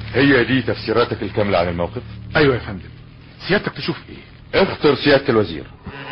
هي دي تفسيراتك الكاملة عن الموقف ايوه يا فندم سيادتك تشوف ايه اختر سيادة الوزير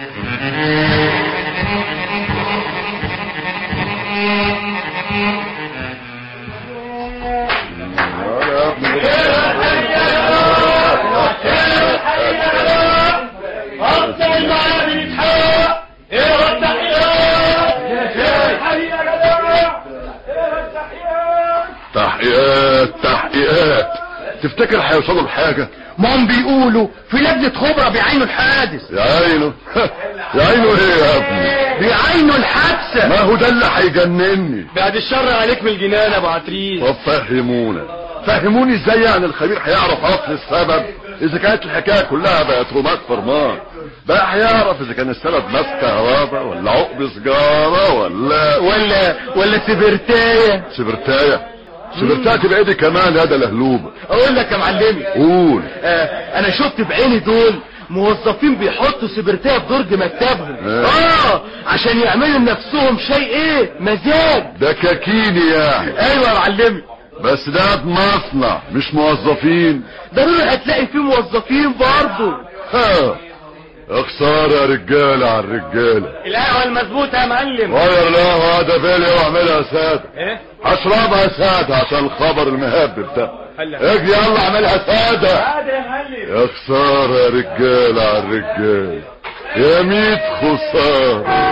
تحقيقات تحقيقات تفتكر هيوصلوا لحاجة ما هم بيقولوا في لجنة خبرة بيعينوا الحادث يا عينه يا عينه ايه يا ابني بيعينوا الحادثة ما هو ده اللي هيجنني بعد الشر عليك من الجنان يا ابو عتريس طب فهمونا فهموني ازاي يعني الخبير هيعرف اصل السبب اذا كانت الحكايه كلها بقت رماد فرمان بقى هيعرف اذا كان السبب ماس كهرباء ولا عقب سجاره ولا ولا ولا سبرتاية سبرتايه سبرتايه تبقى ايدي كمان يا ده لهلوبه اقول لك يا معلمي قول آه انا شفت بعيني دول موظفين بيحطوا سبرتاية في درج مكتبهم آه. اه عشان يعملوا لنفسهم شيء ايه مزاج ده كاكيني يعني ايوه يا معلمي بس ده مصنع مش موظفين ضروري هتلاقي فيه موظفين برضه ها اخسار يا رجاله على الرجاله القهوة المظبوطة يا معلم غير القهوه ده فيلي واعملها ساده ايه هشربها ساده عشان الخبر المهبب ده هلا. اجي يلا اعملها ساده هذا يا معلم يا خساره يا رجاله على الرجاله يا ميت خساره